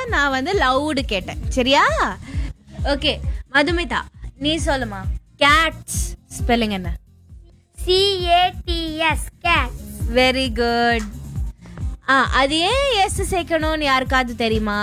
நான் வந்து லவுடு கேட்டேன் சரியா ஓகே மதுமிதா நீ சொல்லுமா கேட்ஸ் ஸ்பெல்லிங் என்ன சிஏடிஎஸ் கேட் வெரி குட் ஆ அது ஏன் எஸ் சேர்க்கணும்னு யாருக்காவது தெரியுமா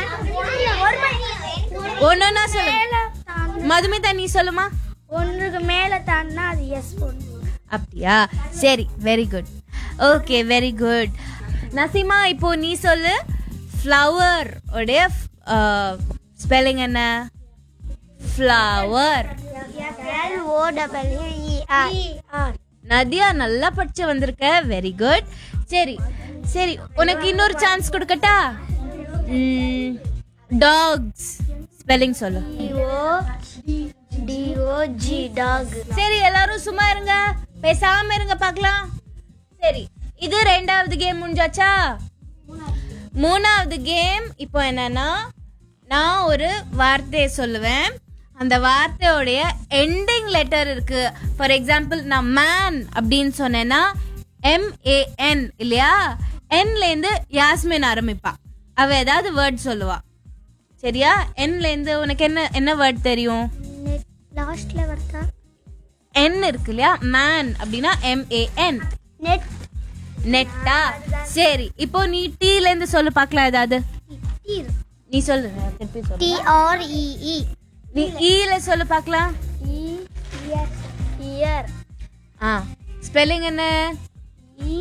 ஒன்னொன்னா சொல்லு மதுமிதா நீ சொல்லுமா ஒன்றுக்கு மேல தாண்டா அது எஸ் போடணும் அப்படியா சரி very good okay very good Naseema இப்போ நீ சொல்லு ஃப்ளவர் உடைய ஸ்பெல்லிங் என்ன flower L O W R Nadiya நல்லா படிச்சு வந்திருக்க வெரி குட் சரி சரி உனக்கு இன்னொரு சான்ஸ் கொடுக்கட்டா டாக்ஸ் ஸ்பெல்லிங் சொல்லு டிஓ டிஓ ஜி டாக் சரி எல்லாரும் சும்மா இருங்க பேசாம இருங்க பார்க்கலாம் சரி இது ரெண்டாவது கேம் முடிஞ்சாச்சா மூணாவது கேம் இப்போ என்னன்னா நான் ஒரு வார்த்தையை சொல்லுவேன் அந்த வார்த்தையோடைய எண்டிங் லெட்டர் இருக்கு ஃபார் எக்ஸாம்பிள் நான் மேன் அப்படின்னு சொன்னேன்னா எம்ஏஎன் இல்லையா என்ல இருந்து யாஸ்மின் ஆரம்பிப்பா அவ ஏதாவது வேர்ட் சொல்லுவா சரியா என்ல இருந்து உனக்கு என்ன என்ன வேர்ட் தெரியும் நெட் லாஸ்ட்ல வருதா என் இருக்கு இல்லையா மேன் அப்படின்னா எம்ஏஎன் நெட் நெட்டா சரி இப்போ நீ டீல இருந்து சொல்லு பார்க்கலாம் ஏதாவது நீ சொல்லு நான் திருப்பி சொல்லு டி ஆர் இ இ நீ ஈல சொல்லு பார்க்கலாம் இ எஸ் இயர் ஆ ஸ்பெல்லிங் என்ன E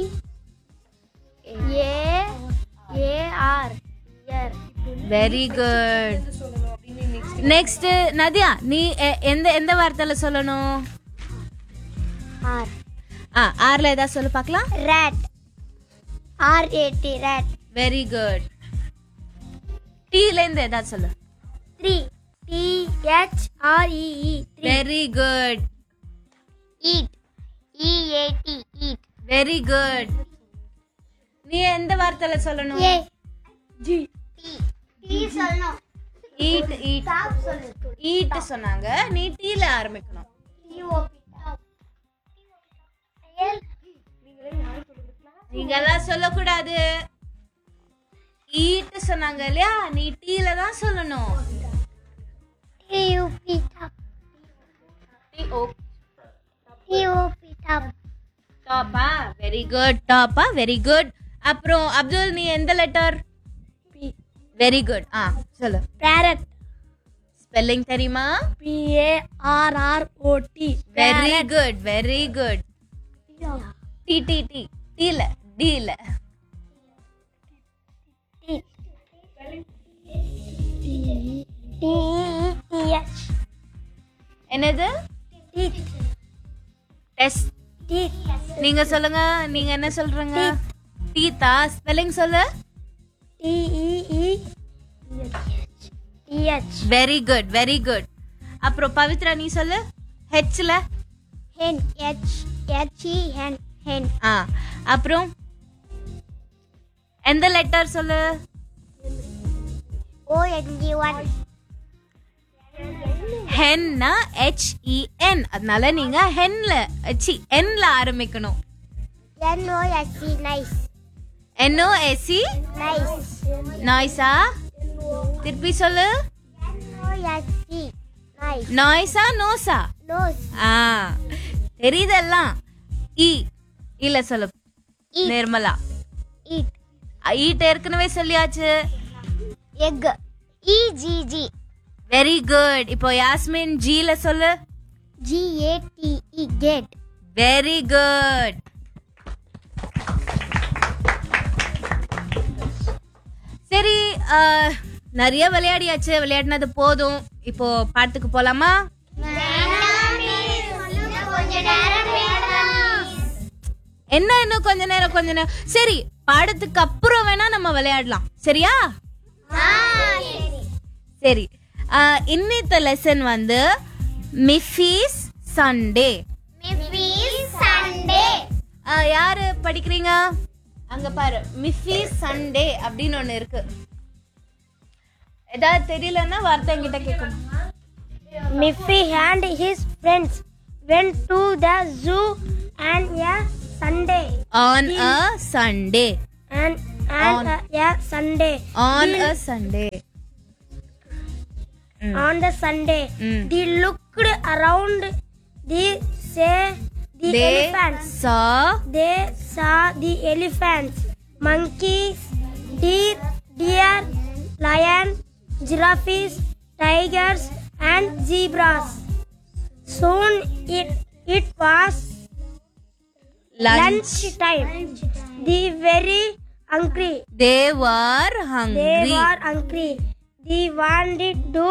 A A R ear very good next Nadiya நீ எ- எந்த எந்த வார்த்தையில சொல்லணும் ஆர் ஆ ஆர்ல ஏதாவது சொல்லு பார்க்கலாம் rat R A T rat very good டீல இருந்து ஏதாவது சொல்லு three T H R E E three very good eat E A T eat very good நீ எந்த வார்த்தையில சொல்லணும் ஏ ஜி டி டி சொல்லணும் ஈட் ஈட் டாப் சொல்லு ஈட் சொன்னாங்க நீ டீல ஆரம்பிக்கணும் T O P top L நீங்க எல்லாம் சொல்லக்கூடாது ஈட் சொன்னாங்க இல்லையா நீ டீல தான் சொல்லணும் T U P top T O T O P top டாப்பா வெரி குட் டாப்பா வெரி குட் அப்புறம் அப்துல் நீ எந்த லெட்டர் பி வெரி குட் ஆ சொல்லு பேரட் ஸ்பெல்லிங் தெரியுமா P A R R O T very good very good T T T டீல டீல என்னது டெஸ்ட் நீங்க சொல்லுங்க நீங்க என்ன சொல்றீங்க டீத்தா ஸ்பெல்லிங் சொல்லு வெரி குட் வெரி குட் அப்புறம் பவித்ரா நீ சொல்லு ஹெச்ல hen H H E hen hen ஆ அப்புறம் எந்த லெட்டர் சொல்லு ஓ என் ஜி ஒன் ஹென்னா ஹெச் இ என் அதனால நீங்க ஹென்ல சி என்ல ஆரம்பிக்கணும் N O S C nice N O S C nice நாய்ஸா திருப்பி சொல்லு N O S C nice நாய்ஸா நோஸா நோஸ் ஆ தெரியுதெல்லாம் இ இல்ல சொல்லு Eat. நிர்மலா ஈட் ஈட் ஏற்கனவே சொல்லியாச்சு egg E G G very good இப்போ யாஸ்மின் ஜில சொல்லு G A T E gate very good சரி அஹ், நிறைய விளையாடியாச்சு விளையாடினது போதும் இப்போ பாட்டுக்கு போலாமா என்ன இன்னும் கொஞ்ச நேரம் கொஞ்ச நேரம் சரி பாடத்துக்கு அப்புறம் வேணா நம்ம விளையாடலாம் சரியா சரி அஹ், இன்னித்த லெசன் வந்து மிஃபீஸ் சண்டே சண்டே யாரு படிக்கிறீங்க அங்க பாரு மிஃபீஸ் சண்டே அப்படின்னு ஒண்ணு இருக்கு ஏதாவது தெரியலன்னா வார்த்தை என்கிட்ட கேட்கணும் Miffy and his friends went to the zoo and a Sunday on a Sunday and and a, a Sunday. on a Sunday. On the Sunday, Mm. they looked around. They say the They elephants. saw They saw the elephants, monkeys, deer, deer, lion, giraffes, tigers, and zebras. Soon it it was lunch. lunch time. They very hungry. They were They hungry. were hungry. They wanted to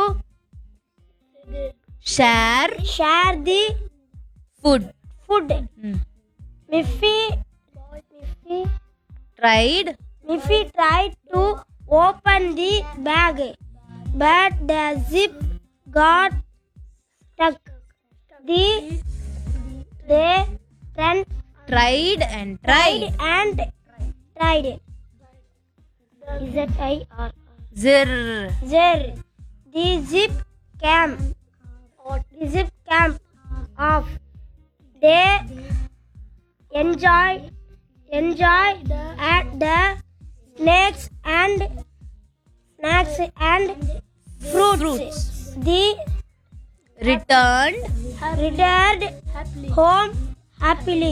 Share share the food. food. Mm. Miffy, Miffy, Tried. Miffy tried to open the bag, but the zip got stuck. The they friend Tried and tried. tried and tried. Is that I or Zir. there? The zip came. The zip came off. They enjoy enjoy at the snakes and snacks and fruits. Fruits. The Returned. returned home happily.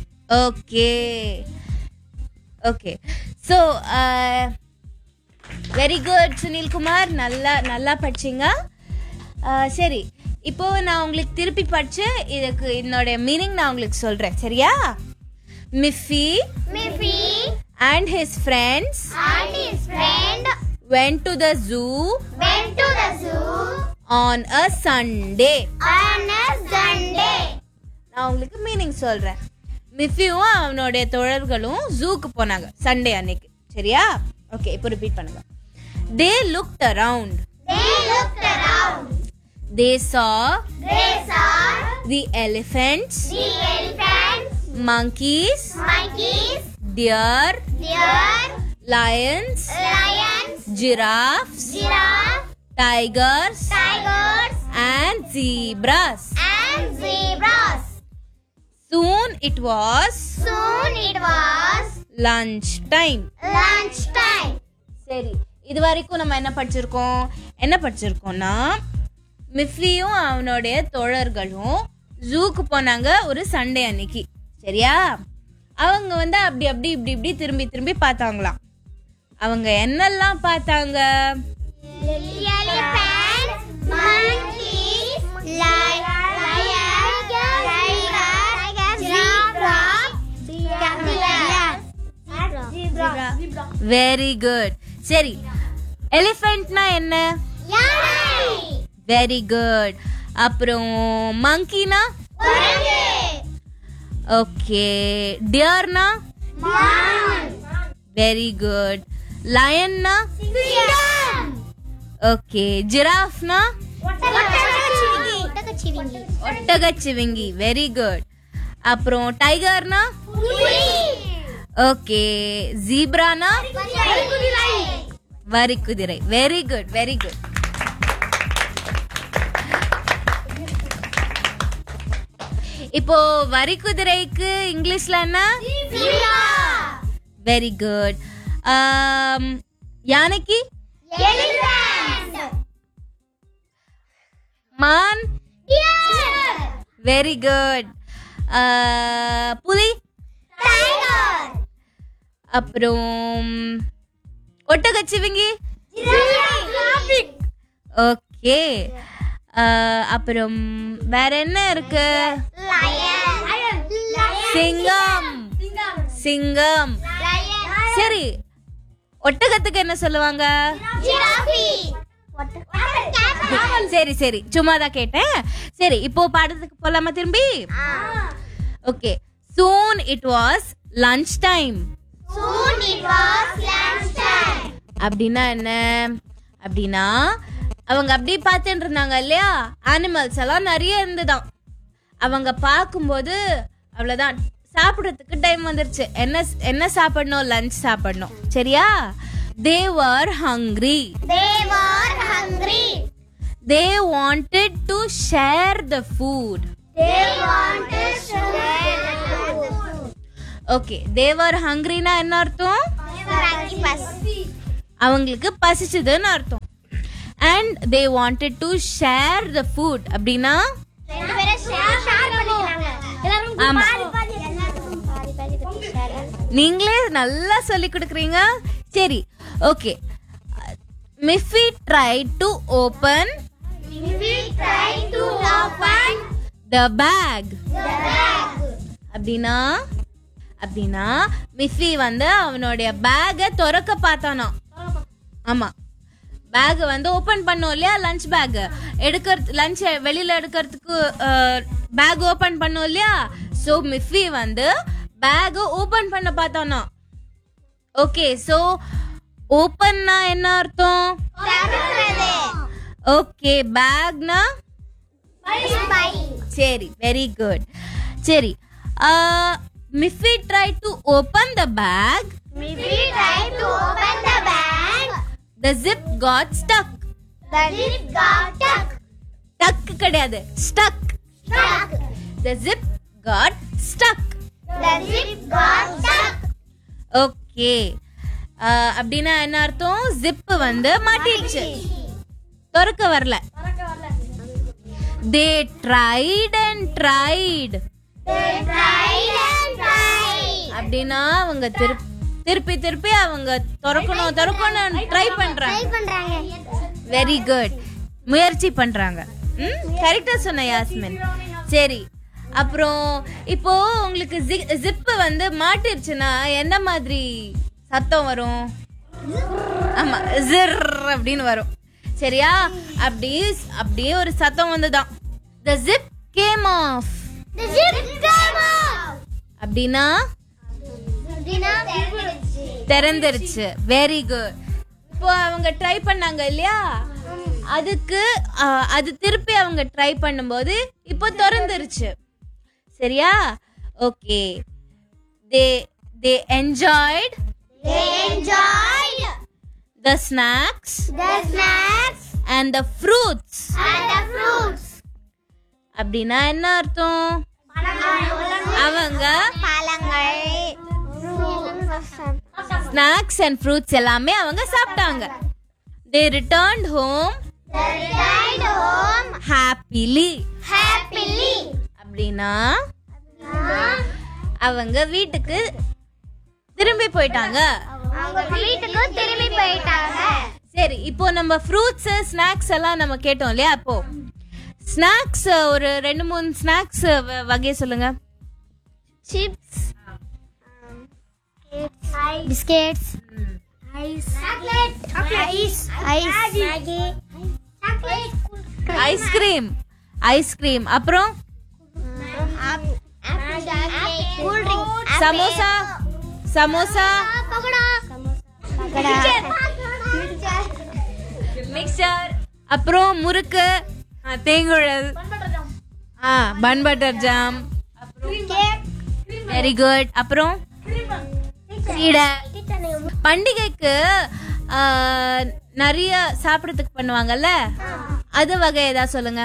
Okay. Okay. So, uh, very good Sunil Kumar நல்லா நல்லா படிச்சீங்க Uh, சரி இப்போ நான் உங்களுக்கு திருப்பி படிச்சு இதுக்கு என்னோட மீனிங் நான் உங்களுக்கு சொல்றேன் சரியா Miffy Miffy and his friends and his friend went to the zoo went to the zoo on a Sunday. on a Sunday. நான் உங்களுக்கு மீனிங் சொல்றேன் மிஃபியும் அவனுடைய தோழர்களும் ஜூக்கு போனாங்க சண்டே அன்னைக்கு சரியா ஓகே இப்போ ரிப்பீட் பண்ணுங்க they looked around They looked around. They saw They saw the elephants the elephants, monkeys monkeys, deer deer, lions lions, giraffes giraffe, tigers tigers, and zebras and zebras. soon it was Soon it was lunch time lunch time. சரி இது வரைக்கும் நம்ம என்ன படிச்சிருக்கோம் என்ன படிச்சிருக்கோம்னா மிஃப்லியும் அவனுடைய தோழர்களும் ஜூக்கு போனாங்க ஒரு சண்டே அன்னைக்கு சரியா அவங்க வந்து அப்படி அப்படி இப்படி இப்படி திரும்பி திரும்பி பார்த்தாங்களாம் அவங்க என்னெல்லாம் பார்த்தாங்க Elephants, monkeys, lion, tiger, zebra, zebra, very good சரி எலிஃபென்ட்னா என்ன யானை, வெரி குட் அப்புறம் மங்கினா குரங்கு, ஓகே டியர்னா மான், வெரி குட் லயன்னா சிங்கம், ஓகே ஜிராஃப்னா ஒட்டகச்சிவிங்கி, ஒட்டகச்சிவிங்கி, ஒட்டகச்சிவிங்கி வெரி குட் அப்புறம் டைகர்னா புலி, ஓகே ஜீப்ரானா வரிக்குதிரை, வரி குதிரை வெரி குட் வெரி குட் இப்போ வரி குதிரைக்கு இங்கிலீஷ்ல என்ன zebra, வெரி குட் யானைக்கு elephant, மான் deer, வெரி குட் புலி tiger, அப்புறம் ஒட்டகச்சிவிங்கி giraffe, ஓகே அப்புறம் வேற என்ன இருக்கு lion, சிங்கம் சிங்கம் lion, சரி ஒட்டகத்துக்கு என்ன சொல்லுவாங்க giraffe, சரி சரி சும்மா தான் கேட்டேன் சரி இப்போ பாடத்துக்கு போலாமா திரும்பி okay soon it was lunch time Soon it was lunch time. அப்படின்னா என்ன அப்படின்னா அவங்க அப்படி பார்த்துட்டு இருந்தாங்க இல்லையா அனிமல்ஸ் எல்லாம் நிறைய இருந்துதான் அவங்க பார்க்கும்போது அவ்வளோதான் சாப்பிட்றதுக்கு டைம் வந்துருச்சு என்ன என்ன சாப்பிடணும் லஞ்ச் சாப்பிடணும் சரியா they were hungry They were hungry. They wanted to share the food They wanted to share the food. Okay they were ஹங்க்ரினா என்ன அர்த்தம் அவங்களுக்கு பசிச்சதுன்னு அர்த்தம் and they wanted to share the food அப்படின்னா ஆமா. நீங்களே நல்லா சொல்லி கொடுக்குறீங்க சரி okay Miffy try to open the bag அப்படின்னா அப்படின்னா மிஃபி வந்து அவனுடைய பேக்கை திறக்க பார்த்தானோ ஆமா பேக் வந்து ஓபன் பண்ணோம் இல்லையா லஞ்ச் பேக் எடுக்கிறது லஞ்ச் வெளியில எடுக்கிறதுக்கு பேக் ஓபன் பண்ணோம் இல்லையா சோ மிஃபி வந்து பேக் ஓபன் பண்ண பார்த்தானோ ஓகே சோ ஓபன்னா என்ன அர்த்தம் ஓகே பேக்னா சரி வெரி குட் சரி Miffy try to open the bag the zip got stuck tuck கிடையாது stuck the zip got stuck okay அப்படின்னா என்ன அர்த்தம் ஜிப் வந்து மாட்டிடுச்சு திறக்க வரல தே ட்ரைட் அண்ட் ட்ரைட் அப்படின்னா அவங்க திருப்பி திருப்பி திருப்பி அவங்க திறக்கணும் திறக்கணும் ட்ரை பண்றாங்க வெரி குட் முயற்சி பண்றாங்க ம் கரெக்டா சொன்ன யாஸ்மின் சரி அப்புறம் இப்போ உங்களுக்கு ஜிப்பு வந்து மாட்டிருச்சுன்னா என்ன மாதிரி சத்தம் வரும் ஆமா ஜிர் அப்படின்னு வரும் சரியா அப்படி அப்படியே ஒரு சத்தம் வந்துதான் த ஜிப் கேம் ஆஃப் அப்படின்னா திறந்துருச்சு வெரி குட் இப்போ அவங்க ட்ரை பண்ணாங்க இல்லையா அதுக்கு அஹ், அது திருப்பி அவங்க ட்ரை பண்ணும்போது இப்போ திறந்துருச்சு சரியா okay they they enjoyed the snacks and the fruits அப்படின்னா என்ன அர்த்தம் அவங்க ஸ்நாக்ஸ் அண்ட் ஃப்ரூட்ஸ் எல்லாமே அவங்க சாப்பிட்டாங்க தே ரிட்டர்ன்ட் ஹோம் ஹாப்பிலி அப்படின்னா அவங்க வீட்டுக்கு திரும்பி போயிட்டாங்க வீட்டுக்கு திரும்பி போயிட்டாங்க சரி இப்போ நம்ம ஃப்ரூட்ஸ் ஸ்நாக்ஸ் எல்லாம் நம்ம கேட்டோம் இல்லையா அப்போ ஸ்நாக்ஸ் ஒரு ரெண்டு மூணு ஸ்நாக்ஸ் வகை சொல்லுங்க chips biscuits ice ice ice Maggi ice cream ice cream அப்புறம் cool drink samosa samosa mixture அப்புறம் முறுக்கு ஆ, தேங்குழல் ஆ bun butter jam very good அப்புறம் சீடை பண்டிகைக்கு ஆ, நிறைய சாப்பிடறதுக்கு பண்ணுவாங்கல்ல அது வகை ஏதாவது சொல்லுங்க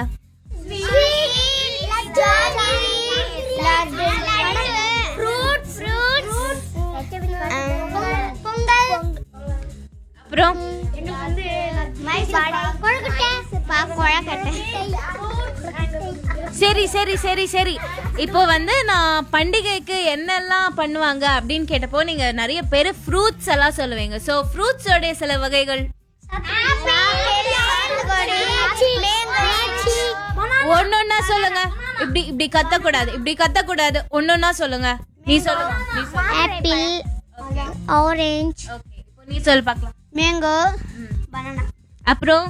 அப்புறம் சரி சரி சரி சரி இப்போ வந்து நான் பண்டிகைக்கு என்னெல்லாம் பண்ணுவாங்க அப்படின்னு கேட்டப்போ நீங்க நிறைய பேர் ஃப்ரூட்ஸ் எல்லாம் சொல்லுவீங்க ஸோ ஃப்ரூட்ஸோடைய சில வகைகள் ஒன்னொன்னா சொல்லுங்க இப்படி இப்படி கத்தக்கூடாது இப்படி கத்தக்கூடாது ஒன்னொன்னா சொல்லுங்க நீ சொல்லுங்க நீ சொல்லு ஆப்பிள் ஆரஞ்ச் ஓகே இப்போ நீ சொல்லு பார்க்கலாம் மேங்கோ பனானா அப்புறம்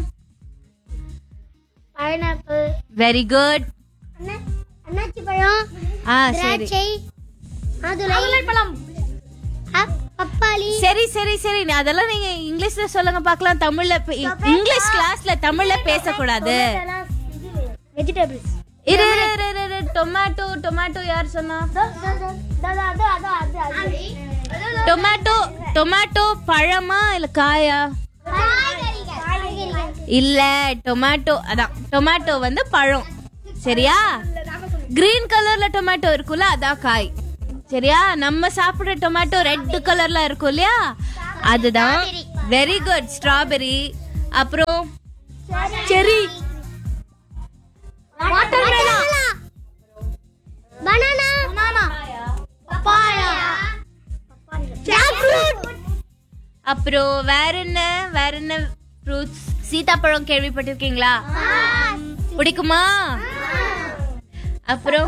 பைனாப்பிள் வெரி குட் அன்னாச்சி பழம் ஆ சரி திராட்சை மாதுளை பழம் பப்பாளி சரி சரி சரி நீ அதெல்லாம் நீங்க இங்கிலீஷ்ல சொல்லுங்க பார்க்கலாம் தமிழ்ல பே- இங்கிலீஷ் கிளாஸ்ல தமிழ்ல பேசக்கூடாது வெஜிடபிள்ஸ் இரு இரு, இரு, இரு, இரு. டொமேட்டோ டொமேட்டோ யார் சொன்னா டொமேட்டோ டொமேட்டோ பழமா இல்ல காயா இல்ல டொமேட்டோ அதான் டொமேட்டோ வந்து பழம் சரியா கிரீன் கலர்ல டொமேட்டோ இருக்குல்ல அதான் காய் சரியா நம்ம சாப்பிடுற டொமேட்டோ ரெட் கலர்ல இருக்கும் இல்லையா அதுதான் வெரி குட் ஸ்ட்ராபெரி அப்புறம் செரி பனானா பனானா பப்பாயா ஜாக்ஃப்ரூட் அப்புறம் வேற என்ன வேற என்ன ஃப்ரூட்ஸ் சீதாப்பழம் கேள்விப்பட்டிருக்கீங்களா பிடிக்குமா அப்புறம்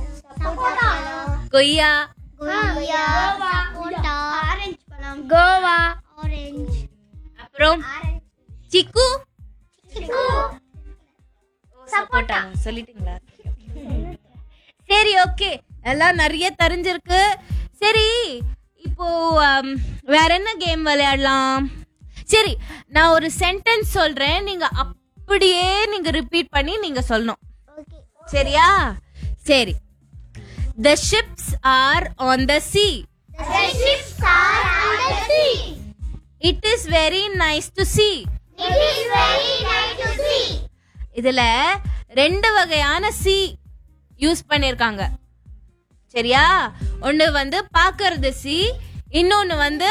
கொய்யா கோவா சப்போட்டா ஆரஞ்சு பழம் கோவா ஆரஞ்சு அப்புறம் சிக்கு சிக்கு சப்போட்டா சொல்லிட்டீங்களா சரி ஓகே எல்லாம் நிறைய தெரிஞ்சிருக்கு சரி இப்போ um, வேற என்ன கேம் விளையாடலாம் சரி நான் ஒரு சென்டென்ஸ் சொல்றேன் நீங்க அப்படியே நீங்க ரிப்பீட் பண்ணி நீங்க சொல்லணும் ஓகே சரியா சரி the ships are on the sea The ships are on the sea. It is very nice to see It is very nice to see. இதுல ரெண்டு வகையான சி யூஸ் பண்ணிருக்காங்க சரியா ஒண்ணு வந்து பாக்குறது சி இன்னொன்னு வந்து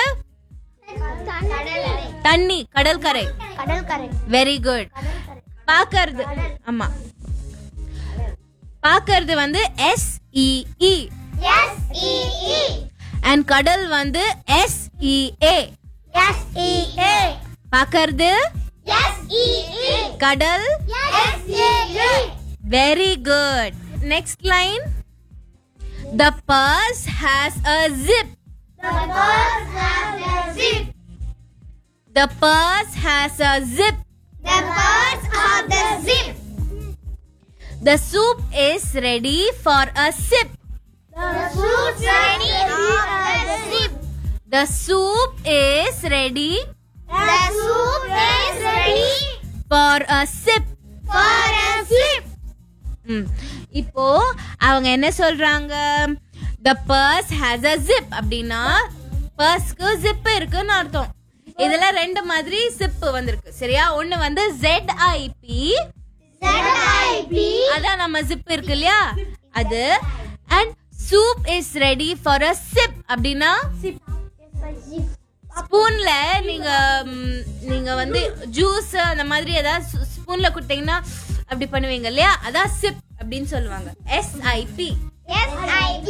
கடல் தண்ணி கடற்கரை கடல் கரை வெரி குட் பாக்குறது ஆமா பாக்குறது வந்து S E S E E and கடல் வந்து S E A S E A பாக்குறது S E E கடல் S E E very good next line the purse has a zip The birds have a zip. The purse has a zip The birds have the zip. The soup is ready for a sip The fruits ready for a sip. The soup is ready The soup is ready for a sip for a sip. ம். இப்போ அவங்க என்ன சொல்றாங்க the purse has a zip அப்படின்னா பர்ஸ்க்கு zip இருக்குன்னு அர்த்தம் இதுல ரெண்டு மாதிரி ஜிப் வந்திருக்கு சரியா ஒண்ணு வந்து ஜெட் ஐபி Z-I-P. அதான் நம்ம ஜிப் இருக்கு இல்லையா அது and soup is ready for a sip அப்படின்னா ஸ்பூன்ல நீங்க ம், நீங்க வந்து ஜூஸ் அந்த மாதிரி ஏதாவது ஸ்பூன்ல குட்டிங்கன்னா அப்படி பண்ணுவீங்க இல்லையா அதான் சிப் அப்படின்னு சொல்லுவாங்க SIP S-I-P.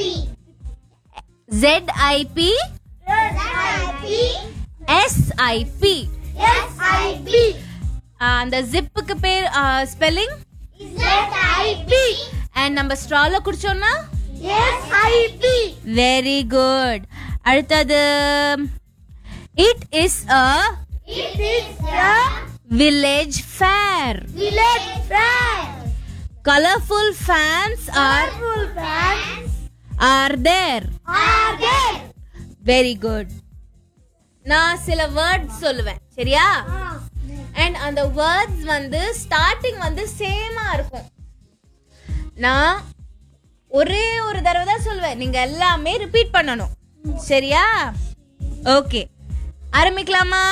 ஜெட்ஐபி Z-I-P. SIP S-I-P. அந்த ஜிப்புக்கு பேர் ஸ்பெல்லிங் Z-I-P. அண்ட் நம்ம ஸ்ட்ரால குடிச்சோம்னா S-I-P. வெரி குட் அடுத்தது it is a It is a village fair village fair. Colourful fans are Full fans are there are there. Very good நான் சில words சொல்லுவேன் சரியா அண்ட் அந்த வேர்ட்ஸ் வந்து ஸ்டார்டிங் வந்து சேமா இருக்கும் நான் ஒரே ஒரு தடவை தான் சொல்லுவேன் நீங்க எல்லாமே ரிப்பீட் பண்ணணும் சரியா ஓகே ஆரம்பிக்கலாமா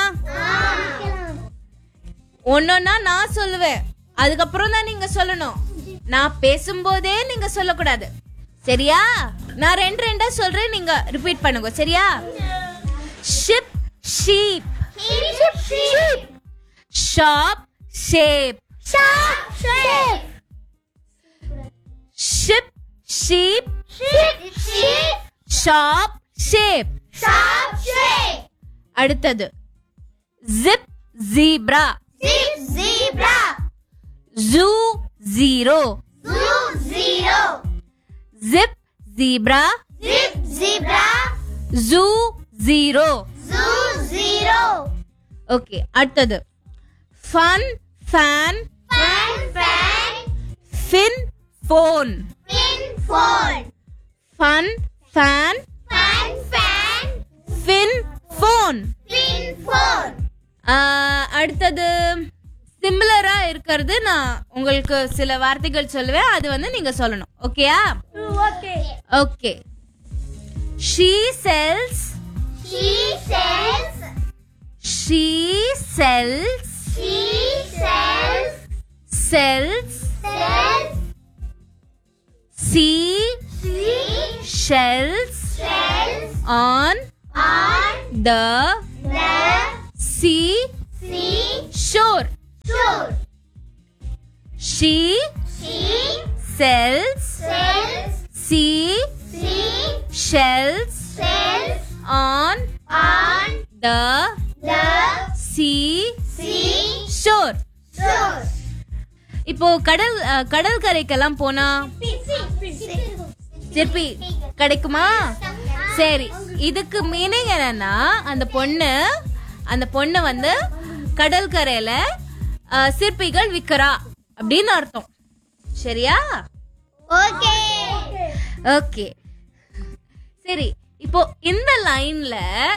ஒன்னொன்னா நான் சொல்லுவேன் அதுக்கப்புறம் தான் நீங்க சொல்லணும் நான் பேசும்போதே நீங்க சொல்லக்கூடாது சரியா நான் ரெண்டு ரெண்டா சொல்றேன் நீங்க ரிப்பீட் பண்ணுங்க சரியா ship sheep Sheep, sheep. Shop shape Sharp shape. Ship sheep Sheep, sheep. Shop shape Sharp shape. அடுத்தது zip zebra Zip, zebra. Zoo zero Zoo, zero. Zip zebra Zip, zebra. Zoo zero Zoo, zero. Okay அடுத்தது fun fan Fan, fan. Fin phone Pin, phone. Fun fan Fan, fan. Fin phone Pin, phone. அடுத்தது சிமிலரா இருக்கிறது நான் உங்களுக்கு சில வார்த்தைகள் சொல்லுவேன் அது வந்து நீங்க சொல்லணும் ஓகேயா Okay. Okay she sells She sells. She sells She sells. Sells Sells. Sea She shells sells on on the the sea C. Shore Sure. She She. Sells Sells. Sea She. Shells Sells. On On. The The. Sea Sea. Shore Shore. இப்போ கடல் அஹ், கடல் கரைக்கெல்லாம் போனா சிற்பி கிடைக்குமா சரி இதுக்கு meaning என்னன்னா அந்த பொண்ணு அந்த பொண்ணு வந்து கடற்கரையில அஹ், சிற்பிகள் விக்கிறா அப்படின்னு அர்த்தம் சரியா Okay. ஓகே சரி இப்போ இந்த லைன்ல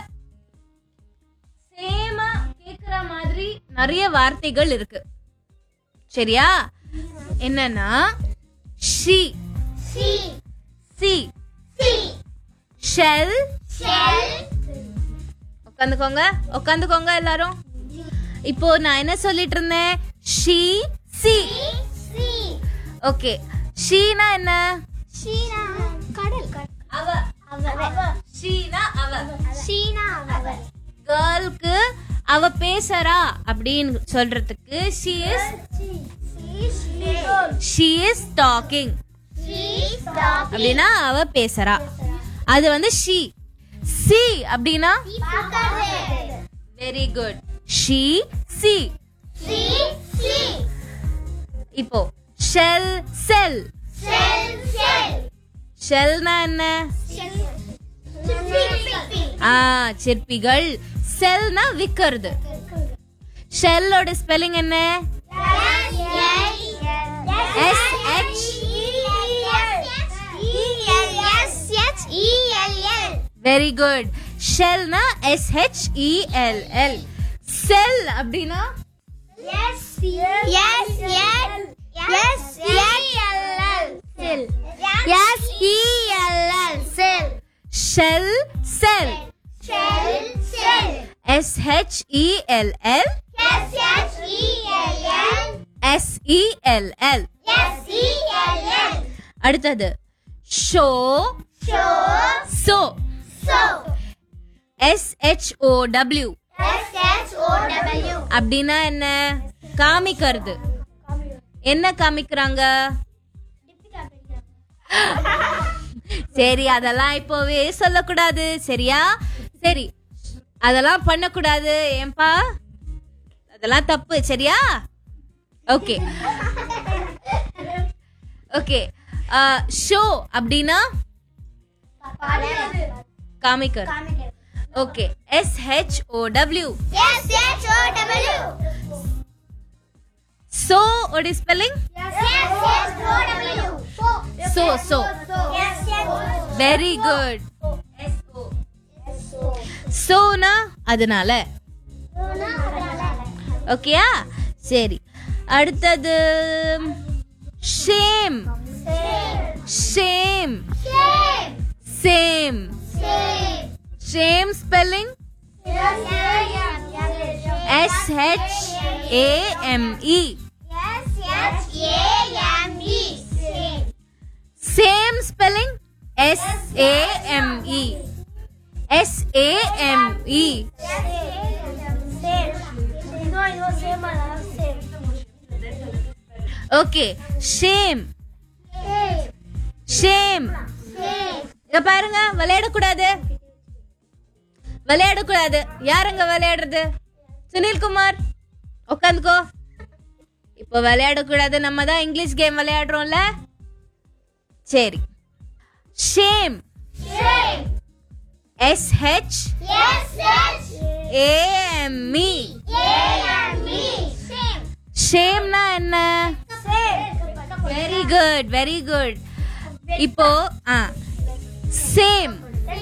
சேமா கேக்குற மாதிரி நிறைய வார்த்தைகள் இருக்கு சரியா என்னன்னா she She. Sea Sea. Shell Shell. உட்காந்துக்கோங்க உட்காந்துக்கோங்க எல்லாரும் இப்போ நான் என்ன சொல்லிட்டு இருந்தேன் ஷி சி Sea. ஓகே ஷீனா என்ன Sheena. கடல் அவ அவ ஷீனா அவ ஷீனா அவ கேர்ளுக்கு அவ பேசுறா அப்படின்னு சொல்றதுக்கு she is she is talking அப்படின்னா அவ பேசுறா அது வந்து ஷி சி அப்படின்னா வெரி குட் ஷி சி இப்போ ஷெல் செல் ஷெல்னா என்ன ஆ சிற்பிகள் செல்னா விக்கிறது ஷெல்லோட ஸ்பெல்லிங் என்ன எஸ் ஹெச் வெரி குட் ஷெல்னா S H E L L sell அப்படின்னா shell sell S H E L L S E L L அடுத்தது show so S H O W அப்படின்னா என்ன காமிக்கிறது என்ன காமிக்கிறாங்க சரி அதெல்லாம் இப்போவே சொல்லக்கூடாது சரியா சரி அதெல்லாம் பண்ணக்கூடாது ஏன்பா அதெல்லாம் தப்பு சரியா ஓகே ஓகே ஷோ அப்படின்னா காமிக்கர் okay S H O W so what is spelling So, so. Very good சோனா அதனால ஓகேயா சரி அடுத்தது shame shame same shame spelling S H A M E same spelling S A M E S A M E okay shame shame இங்க பாருங்க விளையாடக்கூடாது விளையாடக்கூடாது யாருங்க விளையாடுறது சுனில்குமார் உட்காந்துக்கோ இப்போ விளையாடக்கூடாது நம்ம தான் இங்கிலீஷ் கேம் விளையாடுறோம்ல சரி ஷேம் எஸ் ஹெச் ஏஎம்இ ஷேம்னா என்ன வெரி குட் வெரி குட் இப்போ ஆ சேம்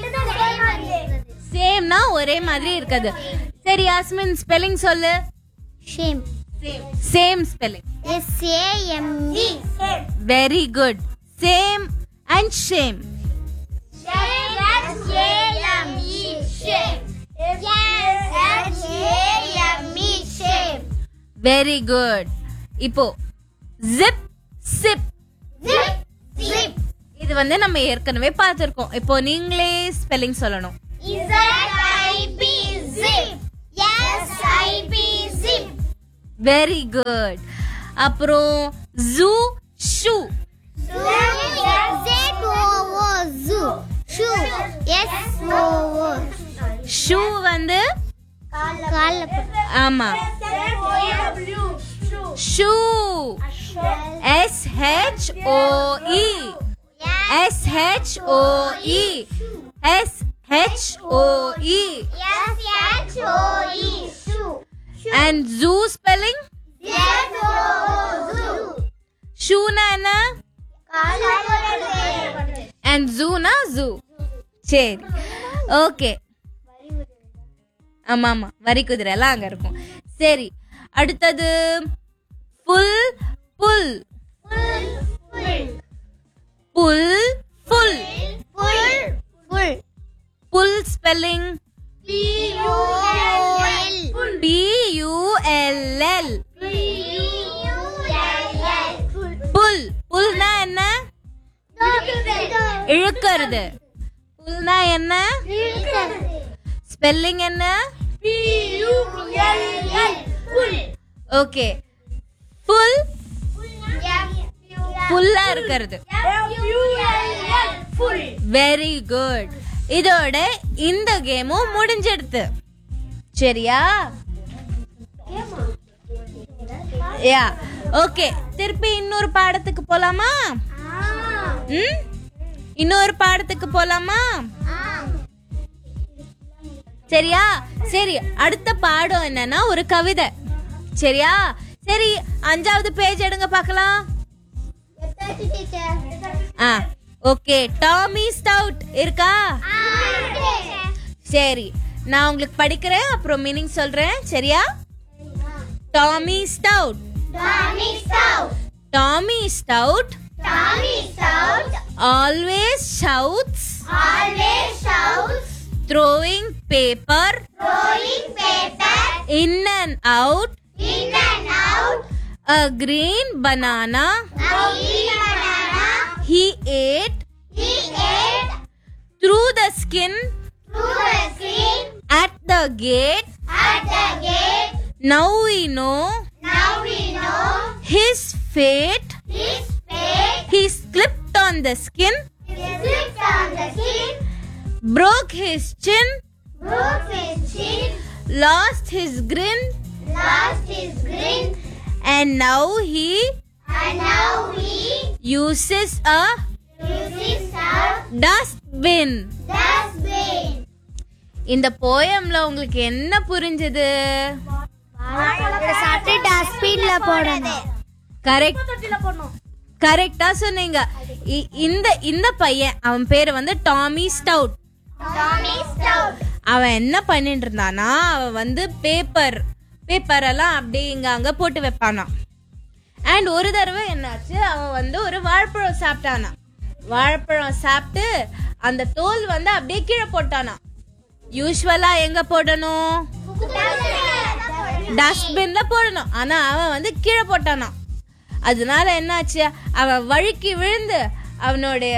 சேம்னா ஒரே மாதிரி இருக்காது சரி யாஸ்மின் ஸ்பெல்லிங் சொல்லு Shame. Same spelling S A M E. Very good same and shame Shame. S A M E. Shame. Yes. S A M E. Shame. Very good இப்போ zip sip Zip. Zip. இது வந்து நம்ம ஏற்கனவே பார்த்துருக்கோம் இப்போ நீங்களே spelling சொல்லணும் Z I P. Zip. S very good அப்புறம் zoo shoe Z O O zoo. Shoe. S O O. Shoe வந்து கால்ல ஆமா shoe S H O E S H O E S H O E S H O E. Shoe. And zoo spelling Z O O zoo. ஷூனா என்ன கால்ல and ஜூனா zoo சரி okay ஆமா ஆமா வரி குதிரை எல்லாம் அங்க இருக்கும் சரி அடுத்தது புல் புல் புல் புல் Full. Full. புல் spelling P U L. P U L L P U L L. Pull புல்னா என்ன இழுக்கிறது புல்னா என்ன ஸ்பெல்லிங் என்ன P U L L. Full. Okay full புல்லா இருக்கிறது வெரி குட் இதோட இந்த கேமும் முடிஞ்சிடுது சரியா யா ஓகே திருப்பி இன்னொரு பாடத்துக்கு போலாமா ம் இன்னொரு பாடத்துக்கு போலாமா சரியா சரி அடுத்த பாடம் என்னன்னா ஒரு கவிதை சரியா சரி அஞ்சாவது பேஜ் எடுங்க பார்க்கலாம் ஆ ஓகே டாமி ஸ்டவுட் இருக்கா சரி நான் உங்களுக்கு படிக்கிறேன் அப்புறம் மீனிங் சொல்றேன் சரியா Tommy stout Tommy stout always shouts throwing paper in and out a green banana he ate through the skin at the gate now we know his fate he slipped on the skin broke his chin lost his grin Lost his grin, and now he and now he uses a uses a dustbin dustbin. இந்த போயம்ல உங்களுக்கு என்ன புரிஞ்சது சாப்பிட்டு டஸ்ட்பின்ல போடணும் correct கரெக்டா சொன்னீங்க இ- இந்த இந்த பையன் அவன் பேரு வந்து டாமி ஸ்டவுட் டாமி ஸ்டவ் அவன் என்ன பண்ணிட்டு இருந்தானா அவன் வந்து பேப்பர் பேப்பர் எல்லாம் அப்படியே இங்க அங்க போட்டு வைப்பானாம் அண்ட் ஒரு தடவை என்னாச்சு அவன் வந்து ஒரு வாழைப்பழம் சாப்பிட்டானா வாழைப்பழம் சாப்பிட்டு அந்த தோல் வந்து அப்படியே கீழே போட்டானா யூஸ்வலா எங்க போடணும் டஸ்ட்பின்ல போடணும் ஆனா அவன் வந்து கீழே போட்டானாம் அதனால என்னாச்சு அவன் வழுக்கி விழுந்து அவனுடைய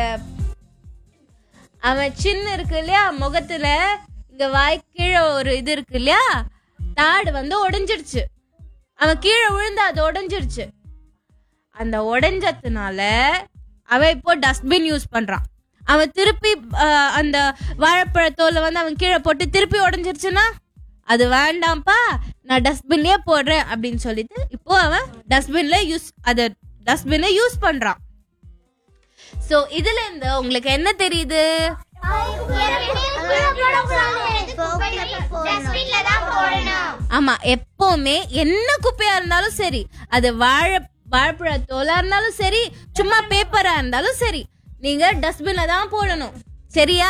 அவன் சின்ன இருக்கு இல்லையா முகத்துல இங்க வாய் கீழே ஒரு இது இருக்கு இல்லையா தாடு வந்து உடைஞ்சிடுச்சு அவன் கீழே விழுந்து அது உடைஞ்சிடுச்சு அந்த உடைஞ்சதுனால அவன் இப்போ டஸ்ட்பின் யூஸ் பண்றான் அவன் திருப்பி அஹ், அந்த வாழைப்பழத்தோலை வந்து அவன் கீழே போட்டு திருப்பி உடைஞ்சிருச்சுன்னா அது வேண்டாம்ப்பா நான் டஸ்ட்பின்லயே போடுறேன் அப்படின்னு சொல்லிட்டு இப்போ அவன் டஸ்ட்பின்ல யூஸ் அத டஸ்ட்பின்ல யூஸ் பண்றான் சோ இதுல இருந்து உங்களுக்கு என்ன தெரியுது டஸ்ட்பின்ல தான் போடணும் ஆமா எப்பவுமே என்ன குப்பையா இருந்தாலும் சரி அது வாழை வாழைப்பழ தோலா இருந்தாலும் சரி சும்மா பேப்பரா இருந்தாலும் சரி நீங்க டஸ்ட்பின்ல தான் போடணும் சரியா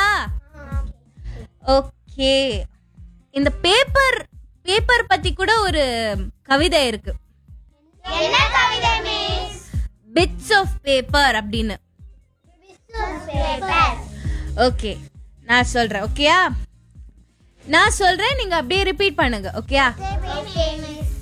ஓகே இந்த பேப்பர் பேப்பர் பத்தி கூட ஒரு கவிதை இருக்கு என்ன கவிதை மிஸ் பிட்ஸ் ஆஃப் பேப்பர் அப்படின்னு பேப்பர் ஓகே நான் சொல்றேன் ஓகேயா நான் சொல்றேன் நீங்க அப்படியே ரிப்பீட் பண்ணுங்க ஓகேயா ஓகே மிஸ்